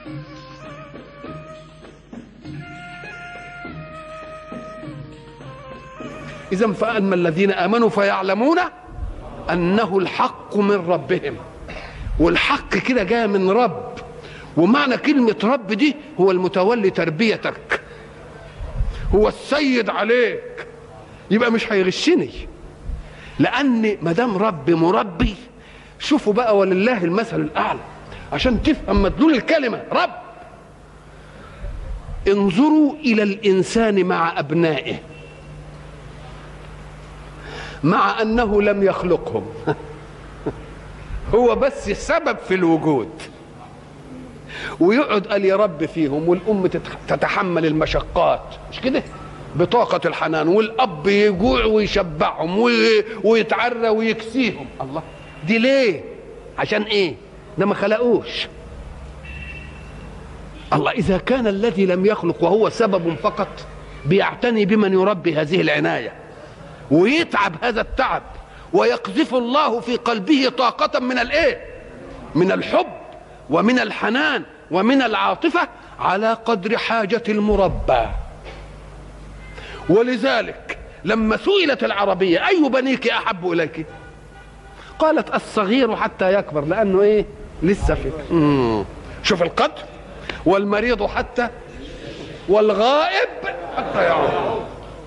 إذا فأما الذين آمنوا فيعلمون أنه الحق من ربهم والحق كده جاي من رب ومعنى كلمة رب دي هو المتولي تربيتك هو السيد عليك يبقى مش هيغشني لأن ما دام رب مربي شوفوا بقى ولله المثل الأعلى عشان تفهم مدلول الكلمة رب انظروا إلى الإنسان مع أبنائه مع أنه لم يخلقهم هو بس سبب في الوجود ويقعد قال يا رب فيهم والام تتحمل المشقات مش كده بطاقة الحنان والأب يجوع ويشبعهم ويتعرى ويكسيهم الله دي ليه عشان ايه ده ما خلقوش الله إذا كان الذي لم يخلق وهو سبب فقط بيعتني بمن يربي هذه العناية ويتعب هذا التعب ويقذف الله في قلبه طاقة من الايه من الحب ومن الحنان ومن العاطفة على قدر حاجة المربى ولذلك لما سئلت العربية أي بنيك أحب إليك قالت الصغير حتى يكبر لأنه إيه لسه في مم. شوف القدر والمريض حتى والغائب حتى يعود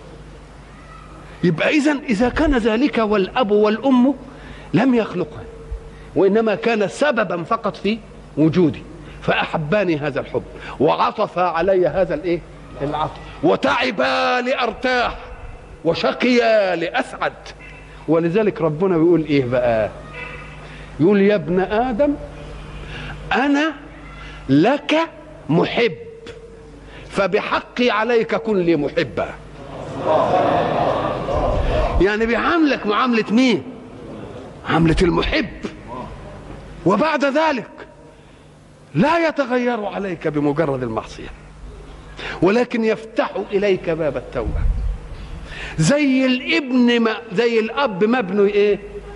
يبقى إذا إذا كان ذلك والأب والأم لم يخلقها وإنما كان سببا فقط في وجودي فأحباني هذا الحب وعطف علي هذا الإيه العطف وتعبا لأرتاح وشقيا لأسعد ولذلك ربنا بيقول إيه بقى يقول يا ابن آدم أنا لك محب فبحقي عليك كن لي محبا يعني بيعاملك معاملة مين عاملة المحب وبعد ذلك لا يتغير عليك بمجرد المعصية ولكن يفتح إليك باب التوبة زي الابن ما زي الأب مبني إيه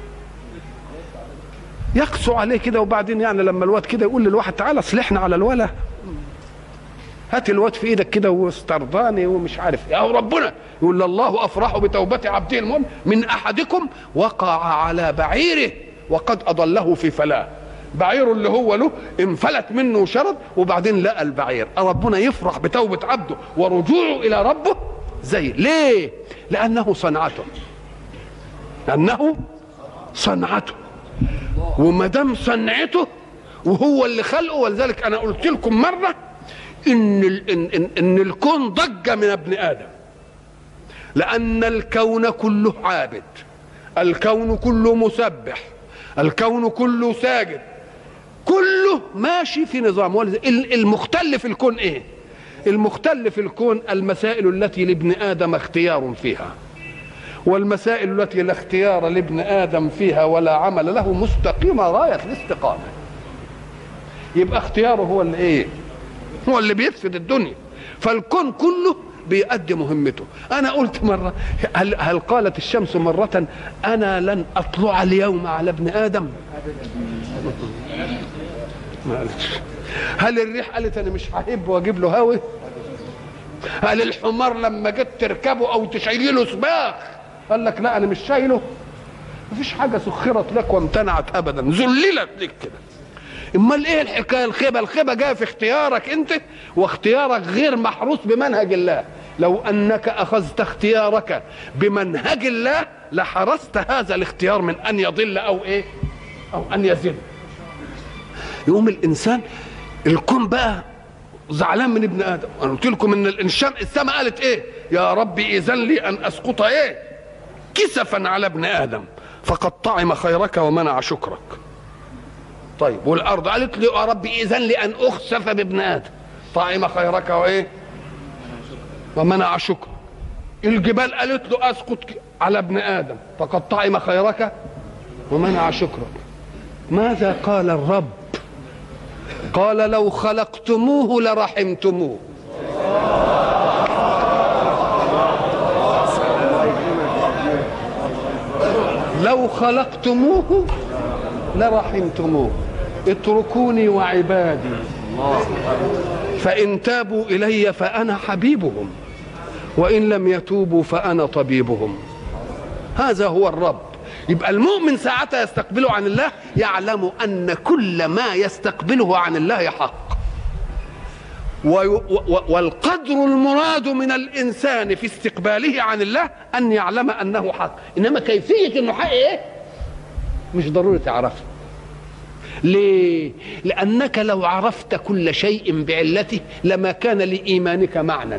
يقسو عليه كده وبعدين يعني لما الواد كده يقول للواحد تعالى اصلحنا على الولا هات الواد في ايدك كده واسترضاني ومش عارف يا ربنا يقول الله افرح بتوبه عبده المؤمن من احدكم وقع على بعيره وقد اضله في فلاه بعيره اللي هو له انفلت منه شرد وبعدين لقى البعير ربنا يفرح بتوبه عبده ورجوعه الى ربه زي ليه لانه صنعته لانه صنعته وما دام صنعته وهو اللي خلقه ولذلك انا قلت لكم مره ان إن, إن, ان الكون ضج من ابن ادم لان الكون كله عابد الكون كله مسبح الكون كله ساجد كله ماشي في نظام المختل في الكون ايه المختل في الكون المسائل التي لابن ادم اختيار فيها والمسائل التي لا اختيار لابن ادم فيها ولا عمل له مستقيمه غايه الاستقامه يبقى اختياره هو اللي ايه هو اللي بيفسد الدنيا فالكون كله بيأدي مهمته أنا قلت مرة هل, هل قالت الشمس مرة أنا لن أطلع اليوم على ابن آدم ما قالتش هل الريح قالت أنا مش هحب وأجيب له هوي هل الحمار لما جيت تركبه أو تشيلي له سباخ قال لك لا أنا مش شايله مفيش حاجة سخرت لك وامتنعت أبدا ذللت لك كده امال ايه الحكايه الخيبه الخيبه جايه في اختيارك انت واختيارك غير محروس بمنهج الله لو انك اخذت اختيارك بمنهج الله لحرست هذا الاختيار من ان يضل او ايه او ان يزل يقوم الانسان الكون بقى زعلان من ابن ادم انا قلت لكم ان الانسان السماء قالت ايه يا ربي اذن لي ان اسقط ايه كسفا على ابن ادم فقد طعم خيرك ومنع شكرك طيب والارض قالت لي يا رب اذن لي ان اخسف بابن ادم طعم خيرك وايه ومنع شكر الجبال قالت له اسقط على ابن ادم فقد طعم خيرك ومنع شكرك ماذا قال الرب قال لو خلقتموه لرحمتموه لو خلقتموه لرحمتموه اتركوني وعبادي فإن تابوا إلي فأنا حبيبهم وإن لم يتوبوا فأنا طبيبهم هذا هو الرب يبقى المؤمن ساعتها يستقبله عن الله يعلم أن كل ما يستقبله عن الله حق والقدر المراد من الإنسان في استقباله عن الله أن يعلم أنه حق إنما كيفية أنه حق إيه مش ضروري تعرفه ليه؟ لأنك لو عرفت كل شيء بعلته لما كان لإيمانك معنى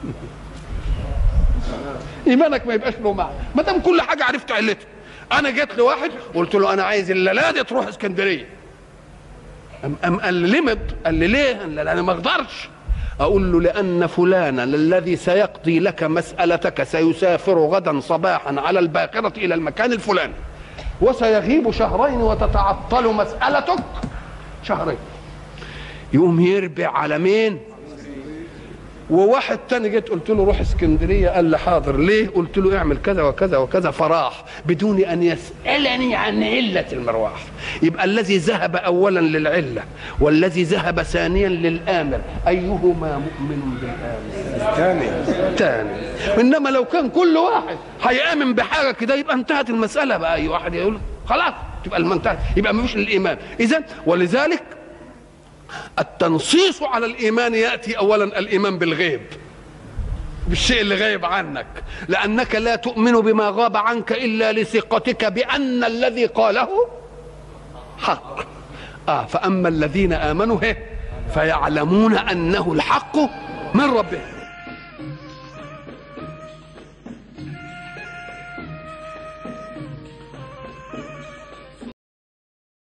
إيمانك ما يبقاش له معنى ما دام كل حاجة عرفت علتها أنا جيت لواحد قلت له أنا عايز الليلة دي تروح اسكندرية أم, أم قال لي لمض قال لي ليه؟ قال لي أنا ما أقدرش أقول له لأن فلانا الذي سيقضي لك مسألتك سيسافر غدا صباحا على الباقرة إلى المكان الفلاني وسيغيب شهرين وتتعطل مسألتك شهرين يقوم يربع على مين وواحد تاني جيت قلت له روح اسكندريه قال لي حاضر ليه قلت له اعمل كذا وكذا وكذا فراح بدون ان يسالني عن عله المروح يبقى الذي ذهب اولا للعله والذي ذهب ثانيا للامر ايهما مؤمن بالامر ثاني تاني انما لو كان كل واحد هيامن بحاجه كده يبقى انتهت المساله بقى اي واحد يقول خلاص تبقى المنتهى يبقى ما فيش الايمان اذا ولذلك التنصيص على الايمان ياتي اولا الايمان بالغيب بالشيء اللي غايب عنك لانك لا تؤمن بما غاب عنك الا لثقتك بان الذي قاله حق اه فاما الذين امنوا هي فيعلمون انه الحق من ربهم